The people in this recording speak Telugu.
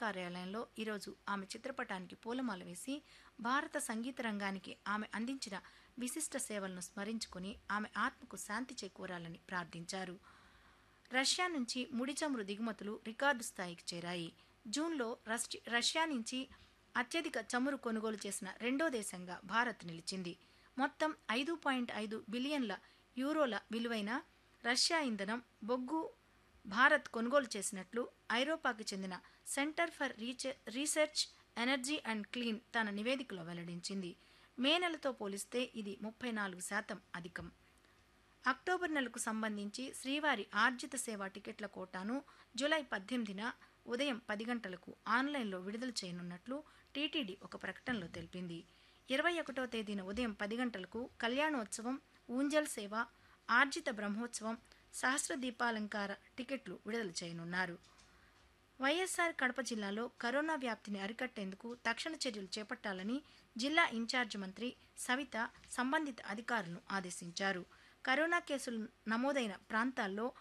కార్యాలయంలో ఈరోజు ఆమె చిత్రపటానికి పూలమాల వేసి భారత సంగీత రంగానికి ఆమె అందించిన విశిష్ట సేవలను స్మరించుకుని ఆమె ఆత్మకు శాంతి చేకూరాలని ప్రార్థించారు రష్యా నుంచి ముడి చమురు దిగుమతులు రికార్డు స్థాయికి చేరాయి జూన్లో రష్య రష్యా నుంచి అత్యధిక చమురు కొనుగోలు చేసిన రెండో దేశంగా భారత్ నిలిచింది మొత్తం ఐదు పాయింట్ ఐదు బిలియన్ల యూరోల విలువైన రష్యా ఇంధనం బొగ్గు భారత్ కొనుగోలు చేసినట్లు ఐరోపాకు చెందిన సెంటర్ ఫర్ రీచ రీసెర్చ్ ఎనర్జీ అండ్ క్లీన్ తన నివేదికలో వెల్లడించింది మే నెలతో పోలిస్తే ఇది ముప్పై నాలుగు శాతం అధికం అక్టోబర్ నెలకు సంబంధించి శ్రీవారి ఆర్జిత సేవ టికెట్ల కోటాను జూలై పద్దెనిమిదిన ఉదయం పది గంటలకు ఆన్లైన్లో విడుదల చేయనున్నట్లు టీటీడీ ఒక ప్రకటనలో తెలిపింది ఇరవై ఒకటో తేదీన ఉదయం పది గంటలకు కళ్యాణోత్సవం ఊంజల్ సేవ ఆర్జిత బ్రహ్మోత్సవం సహస్ర దీపాలంకార టికెట్లు విడుదల చేయనున్నారు వైఎస్ఆర్ కడప జిల్లాలో కరోనా వ్యాప్తిని అరికట్టేందుకు తక్షణ చర్యలు చేపట్టాలని జిల్లా ఇన్ఛార్జ్ మంత్రి సవిత సంబంధిత అధికారులను ఆదేశించారు కరోనా కేసులు నమోదైన ప్రాంతాల్లో